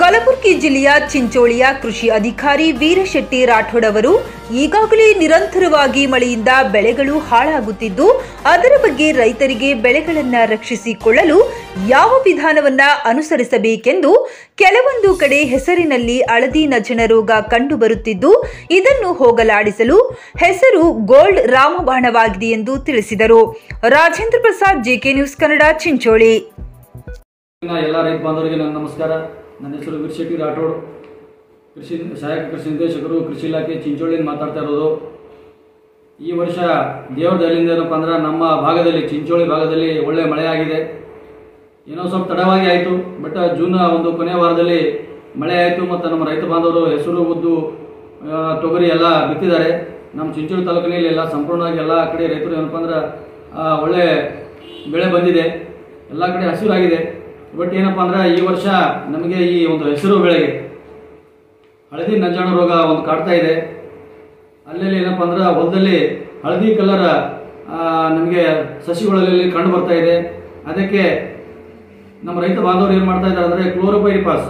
ಕಲಬುರಗಿ ಜಿಲ್ಲೆಯ ಚಿಂಚೋಳಿಯ ಕೃಷಿ ಅಧಿಕಾರಿ ವೀರಶೆಟ್ಟಿ ರಾಠೋಡ್ ಅವರು ಈಗಾಗಲೇ ನಿರಂತರವಾಗಿ ಮಳೆಯಿಂದ ಬೆಳೆಗಳು ಹಾಳಾಗುತ್ತಿದ್ದು ಅದರ ಬಗ್ಗೆ ರೈತರಿಗೆ ಬೆಳೆಗಳನ್ನ ರಕ್ಷಿಸಿಕೊಳ್ಳಲು ಯಾವ ವಿಧಾನವನ್ನ ಅನುಸರಿಸಬೇಕೆಂದು ಕೆಲವೊಂದು ಕಡೆ ಹೆಸರಿನಲ್ಲಿ ಹಳದಿ ನಜನ ರೋಗ ಕಂಡುಬರುತ್ತಿದ್ದು ಇದನ್ನು ಹೋಗಲಾಡಿಸಲು ಹೆಸರು ಗೋಲ್ಡ್ ರಾಮಬಾಣವಾಗಿದೆ ಎಂದು ತಿಳಿಸಿದರು ರಾಜೇಂದ್ರ ಪ್ರಸಾದ್ ಜೆಕೆ ನ್ಯೂಸ್ ಕನ್ನಡ ಚಿಂಚೋಳಿ ಇನ್ನ ಎಲ್ಲ ರೈತ ಬಾಂಧವರಿಗೆ ನನ್ನ ನಮಸ್ಕಾರ ನನ್ನ ಹೆಸರು ವೀರಶೆಟ್ಟಿ ರಾಠೋಡ್ ಕೃಷಿ ಸಹಾಯಕ ಕೃಷಿ ನಿರ್ದೇಶಕರು ಕೃಷಿ ಇಲಾಖೆ ಚಿಂಚೋಳಿಯಿಂದ ಮಾತಾಡ್ತಾ ಇರೋದು ಈ ವರ್ಷ ದೇವರ ದಯದಿಂದ ಏನಪ್ಪ ಅಂದ್ರೆ ನಮ್ಮ ಭಾಗದಲ್ಲಿ ಚಿಂಚೋಳಿ ಭಾಗದಲ್ಲಿ ಒಳ್ಳೆ ಮಳೆ ಆಗಿದೆ ಏನೋ ಸ್ವಲ್ಪ ತಡವಾಗಿ ಆಯಿತು ಬಟ್ ಜೂನ್ ಒಂದು ಕೊನೆಯ ವಾರದಲ್ಲಿ ಮಳೆ ಆಯಿತು ಮತ್ತು ನಮ್ಮ ರೈತ ಬಾಂಧವರು ಹೆಸರು ಉದ್ದು ಆ, ತೊಗರಿ ಎಲ್ಲ ಬಿತ್ತಿದ್ದಾರೆ ನಮ್ಮ ಚಿಂಚೋಳಿ ತಾಲೂಕಿನಲ್ಲಿ ಎಲ್ಲ ಸಂಪೂರ್ಣವಾಗಿ ಎಲ್ಲ ಕಡೆ ರೈತರು ಏನಪ್ಪ ಅಂದ್ರೆ ಆ, ಒಳ್ಳೆ ಬೆಳೆ ಬಂದಿದೆ ಎಲ್ಲ ಕಡೆ ಹಸಿರಾಗಿದೆ ಬಟ್ ಏನಪ್ಪ ಅಂದ್ರೆ ಈ ವರ್ಷ ನಮಗೆ ಈ ಒಂದು ಹೆಸರು ಬೆಳೆಗೆ ಹಳದಿ ನಂಜಾಣ ರೋಗ ಒಂದು ಕಾಡ್ತಾ ಇದೆ ಅಲ್ಲಲ್ಲಿ ಏನಪ್ಪ ಅಂದ್ರೆ ಹೊಲದಲ್ಲಿ ಹಳದಿ ಕಲರ್ ನಮಗೆ ಸಸಿಗಳಲ್ಲಿ ಕಂಡು ಬರ್ತಾ ಇದೆ ಅದಕ್ಕೆ ನಮ್ಮ ರೈತ ಬಾಂಧವರು ಏನು ಮಾಡ್ತಾ ಇದ್ದಾರೆ ಅಂದರೆ ಕ್ಲೋರೋಪೈರಿಪಾಸ್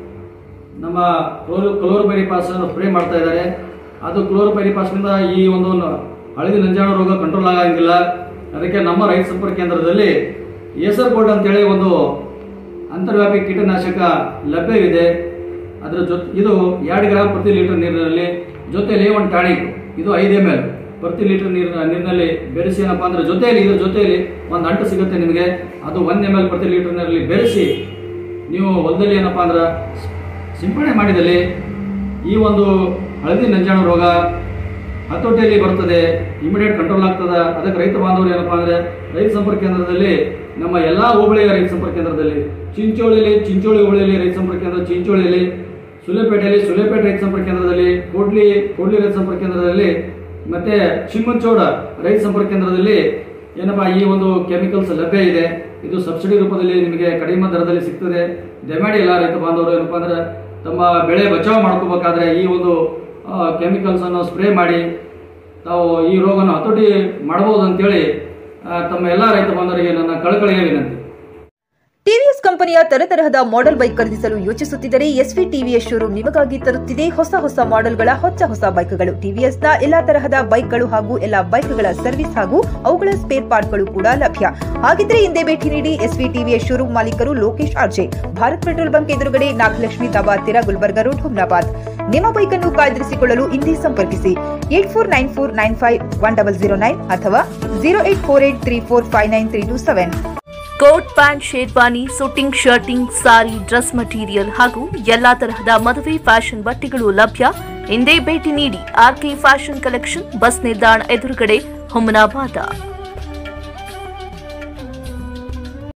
ನಮ್ಮ ಕ್ಲೋರೋ ಕ್ಲೋರೋಪೈರಿಪಾಸ್ ಅನ್ನು ಸ್ಪ್ರೇ ಮಾಡ್ತಾ ಇದ್ದಾರೆ ಅದು ಕ್ಲೋರೋಪೈರಿಪಾಸ್ನಿಂದ ಈ ಒಂದು ನ- ಹಳದಿ ನಂಜಾಣ ರೋಗ ಕಂಟ್ರೋಲ್ ಆಗಂಗಿಲ್ಲ ಅದಕ್ಕೆ ನಮ್ಮ ರೈತ ಸಂಪರ್ಕ ಕೇಂದ್ರದಲ್ಲಿ ಏಸರ್ ಗೋಲ್ಡ್ ಅಂತೇಳಿ ಒಂದು ಅಂತರ್ವ್ಯಾಪಿ ಕೀಟನಾಶಕ ಲಭ್ಯವಿದೆ ಅದರ ಜೊತೆ ಇದು ಎರಡು ಗ್ರಾಮ್ ಪ್ರತಿ ಲೀಟರ್ ನೀರಿನಲ್ಲಿ ಜೊತೆಯಲ್ಲಿ ಒಂದು ಟಾಣಿಕ್ ಇದು ಐದು ಎಮ್ ಎಲ್ ಪ್ರತಿ ಲೀಟರ್ ನೀರಿನ ನೀರಿನಲ್ಲಿ ಬೆರೆಸಿ ಏನಪ್ಪ ಅಂದ್ರೆ ಜೊತೆಯಲ್ಲಿ ಇದ್ರ ಜೊತೆಯಲ್ಲಿ ಒಂದು ಅಂಟು ಸಿಗುತ್ತೆ ನಿಮಗೆ ಅದು ಒನ್ ಎಮ್ ಎಲ್ ಪ್ರತಿ ಲೀಟರ್ ನೀರಲ್ಲಿ ಬೆರೆಸಿ ನೀವು ಹೊಲದಲ್ಲಿ ಏನಪ್ಪ ಅಂದ್ರೆ ಸಿಂಪಡಣೆ ಮಾಡಿದಲ್ಲಿ ಈ ಒಂದು ಹಳದಿ ನಂಜಾಣ ರೋಗ ಹತೋಟಿಯಲ್ಲಿ ಬರ್ತದೆ ಇಮಿಡಿಯೇಟ್ ಕಂಟ್ರೋಲ್ ಆಗ್ತದೆ ಅದಕ್ಕೆ ರೈತ ಬಾಂಧವರು ಏನಪ್ಪ ಅಂದ್ರೆ ರೈತ ಸಂಪರ್ಕ ಕೇಂದ್ರದಲ್ಲಿ ನಮ್ಮ ಎಲ್ಲಾ ಹೋಬಳಿಯ ರೈತ ಸಂಪರ್ಕ ಕೇಂದ್ರದಲ್ಲಿ ಚಿಂಚೋಳಿಯಲ್ಲಿ ಚಿಂಚೋಳಿ ಹೋಬಳಿಯಲ್ಲಿ ರೈತ ಸಂಪರ್ಕ ಕೇಂದ್ರ ಚಿಂಚೋಳಿಯಲ್ಲಿ ಸುಲೇಪೇಟೆಯಲ್ಲಿ ಸುಲೇಪೇಟೆ ರೈತ ಸಂಪರ್ಕ ಕೇಂದ್ರದಲ್ಲಿ ಕೋಡ್ಲಿ ಕೋಡ್ಲಿ ರೈತ ಸಂಪರ್ಕ ಕೇಂದ್ರದಲ್ಲಿ ಮತ್ತೆ ಚಿಮ್ಮಂಚೋಡ ರೈತ ಸಂಪರ್ಕ ಕೇಂದ್ರದಲ್ಲಿ ಏನಪ್ಪಾ ಈ ಒಂದು ಕೆಮಿಕಲ್ಸ್ ಲಭ್ಯ ಇದೆ ಇದು ಸಬ್ಸಿಡಿ ರೂಪದಲ್ಲಿ ನಿಮಗೆ ಕಡಿಮೆ ದರದಲ್ಲಿ ಸಿಗ್ತದೆ ದಯಮಾಡಿ ಎಲ್ಲ ರೈತ ಬಾಂಧವರು ಏನಪ್ಪಾ ಅಂದ್ರೆ ತಮ್ಮ ಬೆಳೆ ಬಚಾವ್ ಮಾಡ್ಕೋಬೇಕಾದ್ರೆ ಈ ಒಂದು ಕೆಮಿಕಲ್ಸ್ ಅನ್ನು ಸ್ಪ್ರೇ ಮಾಡಿ ತಾವು ಈ ರೋಗವನ್ನು ಹತೋಟಿ ಮಾಡಬಹುದು ಅಂತೇಳಿ ಆ, ತಮ್ಮ ಎಲ್ಲ ರೈತ ಬಾಂಧವರಿಗೆ ನನ್ನ ಕಳಕಳಿಯ ವಿನಂತಿ ಟಿವಿಎಸ್ ಕಂಪನಿಯ ತರತರಹದ ಮಾಡೆಲ್ ಬೈಕ್ ಖರೀದಿಸಲು ಯೋಚಿಸುತ್ತಿದ್ದರೆ ಎಸ್ವಿ ಟಿವಿಎಸ್ ಶೋರೂಮ್ ನಿಮಗಾಗಿ ತರುತ್ತಿದೆ ಹೊಸ ಹೊಸ ಮಾಡೆಲ್ಗಳ ಹೊಸ ಹೊಸ ಬೈಕ್ಗಳು ಟಿವಿಎಸ್ನ ಎಲ್ಲಾ ತರಹದ ಬೈಕ್ಗಳು ಹಾಗೂ ಎಲ್ಲಾ ಬೈಕ್ಗಳ ಸರ್ವಿಸ್ ಹಾಗೂ ಅವುಗಳ ಸ್ಪೇರ್ ಪಾರ್ಟ್ಗಳು ಕೂಡ ಲಭ್ಯ ಹಾಗಿದ್ರೆ ಹಿಂದೆ ಭೇಟಿ ನೀಡಿ ಎಸ್ವಿ ಟಿವಿಎಸ್ ಶೋರೂಮ್ ಮಾಲೀಕರು Lokesh RJ Bharat petrol bunk ಎದುರುಗಡೆ ನಾಗಲಕ್ಷ್ಮಿ ದಾಬಾ ಹತ್ತಿರ ಗುಲ್ಬರ್ಗ ರೋಡ್ ಹುಮ್ನಾಬಾದ್ ನಿಮ್ಮ ಬೈಕ್ ಅನ್ನು ಕಾಯ್ದಿರಿಸಿಕೊಳ್ಳಲು ಹಿಂದೆ ಸಂಪರ್ಕಿಸಿ eight four nine four nine five one double zero nine ಅಥವಾ zero eight four eight three four five nine three two seven coat pant sherwani suiting shirting sari dress material ಹಾಗೂ ಎಲ್ಲಾ ತರಹದ ಮದುವೆ ಫ್ಯಾಷನ್ ಬಟ್ಟೆಗಳು ಲಭ್ಯ ಹಿಂದೆ ಭೇಟಿ ನೀಡಿ ಆರ್ಕೆ ಫ್ಯಾಷನ್ ಕಲೆಕ್ಷನ್ ಬಸ್ ನಿಲ್ದಾಣ ಎದುರುಗಡೆ ಹುಮನಾಬಾದ